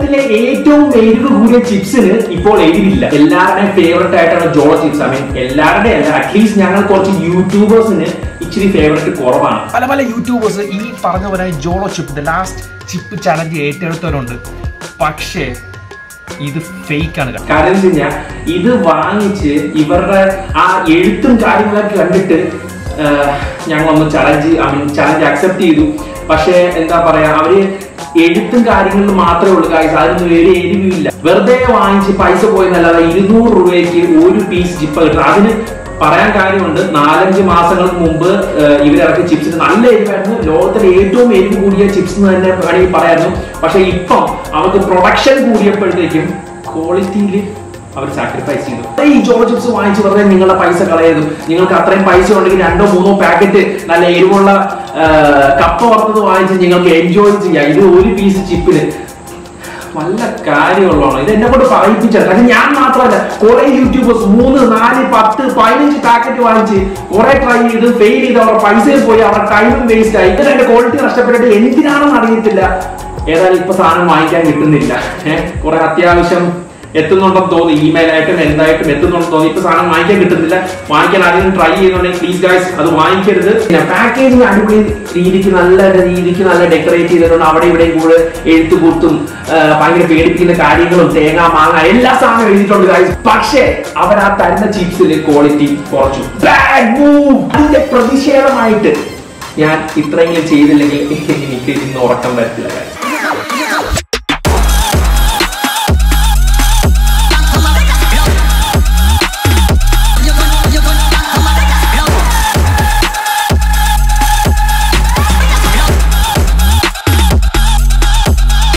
ലോകത്തിലെ ഏറ്റവും എരിവ് കൂടിയ ചിപ്സിന് ഇപ്പോൾ എരിവില്ല എല്ലാവരുടെയും ഫേവററ്റ് ആയിട്ടാണ് ജോളോ ചിപ്സ് ഐ മീൻ എല്ലാവരുടെയും അല്ല അറ്റ്ലീസ്റ്റ് ഞങ്ങൾ കുറച്ച് യൂട്യൂബേഴ്സിന് ഇച്ചിരി ഫേവററ്റ് കുറവാണ് പല പല യൂട്യൂബേഴ്സ് ഈ പറഞ്ഞ പോലെ Jolo chip last chip challenge ഏറ്റെടുത്തവരുണ്ട് പക്ഷേ ഇത് ഫേക്ക് ആണ് കാരണം എന്ന് വെച്ച് കഴിഞ്ഞാൽ ഇത് വാങ്ങിച്ച് ഇവരുടെ ആ എഴുത്തും കാര്യങ്ങളൊക്കെ കണ്ടിട്ട് ഞങ്ങൾ ഒന്ന് challenge I mean challenge accept ചെയ്തു പക്ഷേ എന്താ പറയാ അവര് എഴുത്തും കാര്യങ്ങളിൽ മാത്രമേ ഉള്ളൂ കാര്യം അതിനൊന്നും വേറെ എരിവില്ല വെറുതെ വാങ്ങിച്ച് പൈസ പോയെന്നല്ലാതെ ഇരുന്നൂറ് രൂപയ്ക്ക് ഒരു പീസ് ജിപ്പ കിട്ടും അതിന് പറയാൻ കാര്യമുണ്ട് നാലഞ്ച് മാസങ്ങൾക്ക് മുമ്പ് ഏഹ്, ഇവരിറക്കിയ ചിപ്സിന് നല്ല എരിവായിരുന്നു ലോകത്തിലെ ഏറ്റവും എരിവ് കൂടിയ ചിപ്സ് എന്ന് തന്നെ വേണമെങ്കിൽ പറയായിരുന്നു പക്ഷെ ഇപ്പം അവർക്ക് പ്രൊഡക്ഷൻ കൂടിയപ്പോഴത്തേക്കും ക്വാളിറ്റിയിൽ അവർ സാക്രിഫൈസ് ചെയ്തു ഈ ജോ ചിപ്സ് വാങ്ങിച്ച് വെറുതെ നിങ്ങളുടെ പൈസ കളയരുത് നിങ്ങൾക്ക് അത്രയും പൈസ ഉണ്ടെങ്കിൽ രണ്ടോ മൂന്നോ പാക്കറ്റ് നല്ല എരിവുള്ള ഏഹ്, കപ്പ വറുത്തത് വാങ്ങിച്ച് നിങ്ങൾക്ക് എൻജോയ് ചെയ്യാം ഇത് ഒരു പീസ് ചിപ്പിന് വല്ല കാര്യമുള്ളതാണ് ഇത് എന്നെ കൊണ്ട് പറയിപ്പിച്ചത് കാരണം ഞാൻ മാത്രമല്ല കുറെ യൂട്യൂബേഴ്സ് മൂന്ന് നാല് പത്ത് പതിനഞ്ച് പാക്കറ്റ് വാങ്ങിച്ച് കുറെ ട്രൈ ചെയ്ത് ഫെയിൽ ചെയ്ത് അവരുടെ പൈസയിൽ പോയി അവരുടെ ടൈമും വേസ്റ്റ് ആയി ഇതിന് എന്റെ ക്വാളിറ്റി നഷ്ടപ്പെട്ടിട്ട് എന്തിനാണെന്ന് അറിയത്തില്ല ഏതായാലും ഇപ്പൊ സാധനം വാങ്ങിക്കാൻ കിട്ടുന്നില്ല ഏഹ് കുറെ അത്യാവശ്യം എത്തുന്നുണ്ടെന്ന് തോന്നി ഇമെയിൽ ആയിട്ടും എന്തായിട്ടും എത്തുന്നുണ്ടെന്ന് തോന്നി ഇപ്പൊ സാധനം വാങ്ങിക്കാൻ കിട്ടുന്നില്ല വാങ്ങിക്കാൻ ആരെങ്കിലും ട്രൈ ചെയ്യുന്നുണ്ടെങ്കിൽ പ്ലീസ് ഗൈസ് അത് വാങ്ങിക്കരുത് പിന്നെ പാക്കേജിങ് അടിപൊളി രീതിക്ക് നല്ല രീതിക്ക് നല്ല ഡെക്കറേറ്റ് ചെയ്തിട്ടുണ്ട് അവിടെ ഇവിടെയും കൂടെ എഴുത്തുകൂത്തും ആ, ഭയങ്കര പേടിപ്പിക്കുന്ന കാര്യങ്ങളും തേങ്ങ മാങ്ങ എല്ലാ സാധനവും എഴുതിയിട്ടുണ്ട് ഗൈസ് പക്ഷേ അവർ ആ തരുന്ന ചിപ്സിൽ ക്വാളിറ്റി കുറച്ചു ബാഡ് മൂവ് അതിന്റെ പ്രതിഷേധമായിട്ട് ഞാൻ ഇത്രയെങ്കിലും ചെയ്തില്ലെങ്കിൽ എനിക്ക് ഇന്ന് ഉറക്കം വരത്തില്ല guys.